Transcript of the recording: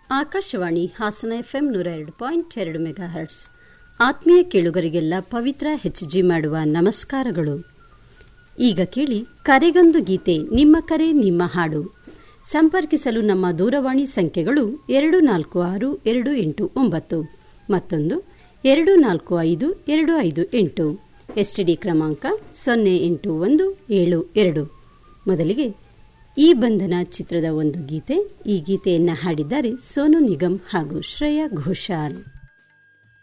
Akashvani Hassan FM ನೂರ ಎರಡು point ಎರಡು ಮೆಗಾ ಹರ್ಟ್ಸ್ ಆತ್ಮೀಯ ಕೇಳುಗರಿಗೆಲ್ಲ ಪವಿತ್ರ ಹೆಚ್ಜಿ ಮಾಡುವ ನಮಸ್ಕಾರಗಳು ಈಗ ಕೇಳಿ ಕರೆಗೊಂದು ಗೀತೆ ನಿಮ್ಮ ಕರೆ ನಿಮ್ಮ ಹಾಡು ಸಂಪರ್ಕಿಸಲು ನಮ್ಮ ದೂರವಾಣಿ ಸಂಖ್ಯೆಗಳು ಎರಡು ನಾಲ್ಕು ಆರು ಎರಡು ಎಂಟು ಒಂಬತ್ತು ಮತ್ತೊಂದು ಎರಡು ನಾಲ್ಕು ಐದು ಎರಡು ಐದು ಎಂಟು ಎಸ್ಟಿಡಿ ಕ್ರಮಾಂಕ ಸೊನ್ನೆ ಎಂಟು ಒಂದು ಏಳು ಎರಡು ಮೊದಲಿಗೆ ಈ ಬಂಧನ ಚಿತ್ರದ ಒಂದು ಗೀತೆ ಈ ಗೀತೆಯನ್ನು ಹಾಡಿದ್ದಾರೆ ಸೋನು ನಿಗಮ್ ಹಾಗೂ ಶ್ರೇಯಾ ಘೋಷಾಲ್